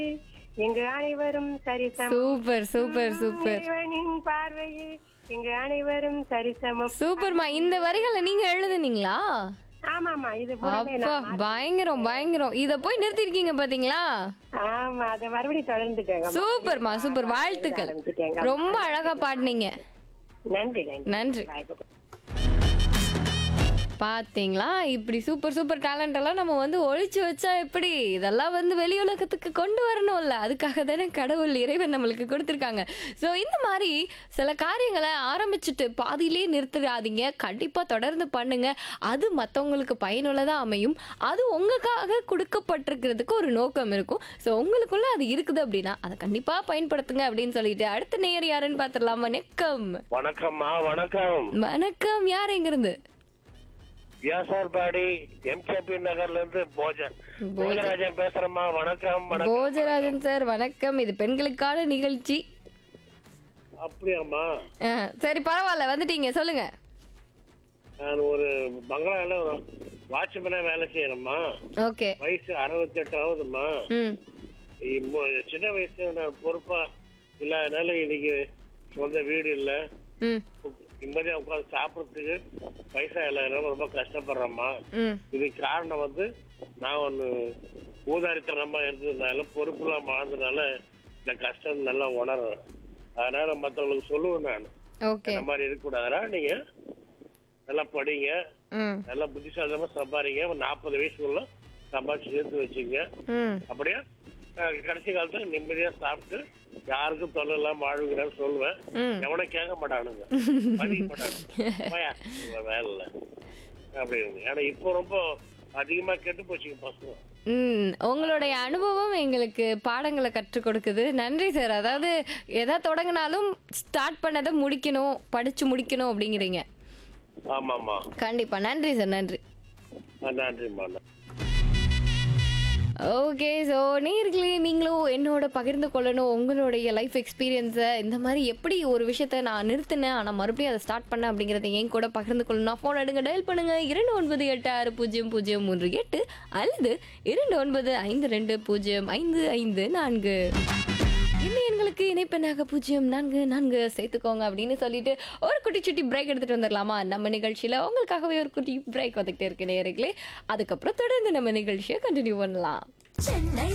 இங்கு அனைவரும் சரிசமம் super super super இறைவனின் பார்வையில் இங்கு அனைவரும் சரிசமம் சூப்பர்மா இந்த வரிகளை நீங்க எழுதுனீங்களா ஆமாமா இது பூராமே அப்பா நான் பயங்கரம் பயங்கரம் இத போய் நிறுத்திருக்கீங்க பாத்தீங்களா ஆமா அதை மறுபடியும் தொடர்ந்துட்டேங்க சூப்பர்மா சூப்பர் வாழ்த்துக்கள் ஆரம்பிச்சிட்டேங்க ரொம்ப அழகா பாடுனீங்க நன்றி நன்றி நன்றி Bye. பாத்தீங்களா இப்படி சூப்பர் சூப்பர் டேலண்ட் எல்லாம் நம்ம வந்து ஒழிச்சு வச்சா எப்படி இதெல்லாம் வந்து வெளி உலகத்துக்கு கொண்டு வரணும்ல அதுக்காக தானே கடவுள் இறைவன் நம்மளுக்கு கொடுத்துருக்காங்க ஸோ இந்த மாதிரி சில காரியங்களை ஆரம்பிச்சுட்டு பாதியிலே நிறுத்திடாதீங்க கண்டிப்பா தொடர்ந்து பண்ணுங்க அது மற்றவங்களுக்கு பயனுள்ளதா அமையும் அது உங்களுக்காக கொடுக்கப்பட்டிருக்கிறதுக்கு ஒரு நோக்கம் இருக்கும் ஸோ உங்களுக்குள்ள அது இருக்குது அப்படின்னா அதை கண்டிப்பா பயன்படுத்துங்க அப்படின்னு சொல்லிட்டு அடுத்த நேயர் யாருன்னு பார்த்துடலாம் வணக்கம் வணக்கம்மா வணக்கம் வணக்கம் யார் எங்கிருந்து வியாசார்பாடி எம்கேபி நகர்ல இருந்து போஜன் போஜராஜன் பேசுறேம்மா வணக்கம் வணக்கம் போஜராஜன் சார் வணக்கம் இது பெண்களுக்கான நிகழ்ச்சி அப்படியாம்மா ஆ, சரி பரவாயில்ல வந்துட்டீங்க சொல்லுங்க நான் ஒரு பங்களால ஒரு வாட்ச்மேனா வேலை செய்யறேம்மா ஓகே வயசு அறுபத்தி எட்டு ஆகுதும்மா ம் இப்போ சின்ன வயசுல நான் பொறுப்பா இல்லாதனால இன்னைக்கு சொந்த வீடு இல்ல ம் நிம்மதியா உட்காந்து சாப்பிடறதுக்கு பைசா இல்லாதனால ரொம்ப கஷ்டப்படுறேம்மா ம் இதுக்கு காரணம் வந்து நான் ஒன்று ஊதாரித்தனமா இருந்ததுனால பொறுப்புலாம் வாழ்ந்ததுனால இந்த கஷ்டம் நல்லா உணர்றேன் அதனால மற்றவங்களுக்கு சொல்லுவேன் நான் ஓகே இந்த மாதிரி இருக்கக்கூடாதுடா நீங்க நல்லா படிங்க ம் நல்லா புத்திசாலித்தமா சம்பாதிங்க ஒரு நாற்பது வயசுக்குள்ள சம்பாதிச்சு சேர்த்து வச்சுங்க ம் அப்படியே அஹ், கடைசி காலத்துல நிம்மதியா சாப்பிட்டு யாருக்கும் தொல்லை இல்லாம வாழ்வுங்கிறேன்னு சொல்லுவேன் ம் எவனும் கேட்க மாட்டானுங்க மதிக்க மாட்டானுங்க போயா, உங்க வேலை இல்லை அப்படின்னு ஏன்னா இப்போ ரொம்ப அதிகமா கெட்டு போச்சுங்க பசங்க ம் உங்களுடைய அனுபவம் எங்களுக்கு பாடங்களை கற்றுக் கொடுக்குது நன்றி சார் அதாவது எதை தொடங்கினாலும் ஸ்டார்ட் பண்ணதை முடிக்கணும் படிச்சு முடிக்கணும் அப்படிங்கிறீங்க ஆமாமா கண்டிப்பா நன்றி சார் நன்றி நன்றிம்மா ஓகே ஸோ நேர்களே நீங்களும் என்னோட பகிர்ந்து கொள்ளணும் உங்களுடைய லைஃப் எக்ஸ்பீரியன்ஸை இந்த மாதிரி எப்படி ஒரு விஷயத்த நான் நிறுத்தினேன் ஆனால் மறுபடியும் அதை ஸ்டார்ட் பண்ணேன் அப்படிங்கிறத என் கூட பகிர்ந்து கொள்ளணும் ஃபோன் எடுங்க டயல் பண்ணுங்க இரண்டு ஒன்பது எட்டு ஆறு பூஜ்ஜியம் பூஜ்ஜியம் மூன்று எட்டு அல்லது இரண்டு ஒன்பது ஐந்து ரெண்டு பூஜ்ஜியம் ஐந்து ஐந்து நான்கு இந்த எண்களுக்கு இணைப்பெண்ணாக பூஜ்ஜியம் நான்கு நான்கு சேர்த்துக்கோங்க அப்படின்னு சொல்லிட்டு ஒரு குட்டி சுட்டி பிரேக் எடுத்துட்டு வந்துடலாமா நம்ம நிகழ்ச்சியில உங்களுக்காகவே ஒரு குட்டி பிரேக் வந்துகிட்டே இருக்கு நேர்களே அதுக்கப்புறம் தொடர்ந்து நம்ம நிகழ்ச்சியை கண்டினியூ பண்ணலாம் சென்னை